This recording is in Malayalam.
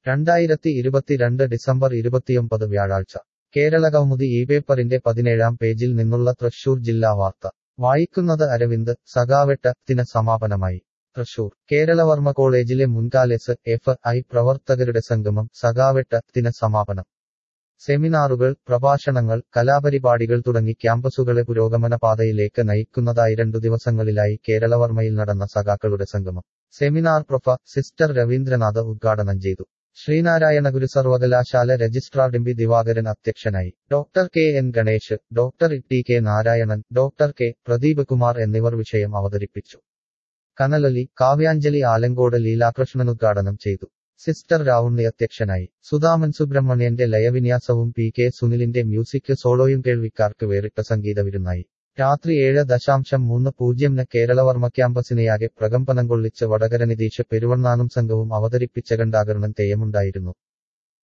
രണ്ടായിരത്തി ഇരുപത്തിരണ്ട് ഡിസംബർ ഇരുപത്തിയൊമ്പത് വ്യാഴാഴ്ച കേരളകൗമുദി ഈ പേപ്പറിന്റെ പതിനേഴാം പേജിൽ നിന്നുള്ള തൃശൂർ ജില്ലാ വാർത്ത വായിക്കുന്നത് അരവിന്ദ് സഖാവെട്ടത്തിന് സമാപനമായി തൃശൂർ കേരളവർമ്മ കോളേജിലെ മുൻകാലെസ് എഫ് ഐ പ്രവർത്തകരുടെ സംഗമം സഖാവെട്ടത്തിന് സമാപനം സെമിനാറുകൾ പ്രഭാഷണങ്ങൾ കലാപരിപാടികൾ തുടങ്ങി ക്യാമ്പസുകളെ പുരോഗമന പാതയിലേക്ക് നയിക്കുന്നതായി രണ്ടു ദിവസങ്ങളിലായി കേരളവർമ്മയിൽ നടന്ന സഖാക്കളുടെ സംഗമം സെമിനാർ പ്രൊഫ സിസ്റ്റർ രവീന്ദ്രനാഥ് ഉദ്ഘാടനം ചെയ്തു ശ്രീനാരായണ ഗുരു സർവകലാശാല രജിസ്ട്രാർ ഡിംബി ദിവാകരൻ അധ്യക്ഷനായി doctor K N Ganesh doctor T K Narayanan doctor K Pradeep Kumar എന്നിവർ വിഷയം അവതരിപ്പിച്ചു കനലലി കാവ്യാഞ്ജലി ആലങ്കോട് ലീലാകൃഷ്ണൻ ഉദ്ഘാടനം ചെയ്തു സിസ്റ്റർ രാവുണ്ണി അധ്യക്ഷനായി സുധാമൻ സുബ്രഹ്മണ്യന്റെ ലയവിന്യാസവും പി കെ സുനിലിന്റെ മ്യൂസിക് സോളോയും കേൾവിക്കാർക്ക് വേറിട്ട സംഗീത വിരുന്നായി രാത്രി ഏഴ് ദശാംശം മൂന്ന് പൂജ്യംന് കേരളവർമ്മ ക്യാമ്പസിനെയാകെ പ്രകമ്പനം കൊള്ളിച്ച് വടകര നിതീഷ് പെരുവണ്ണാനും സംഘവും അവതരിപ്പിച്ച ഖണ്ഡാകരണം തെയ്യമുണ്ടായിരുന്നു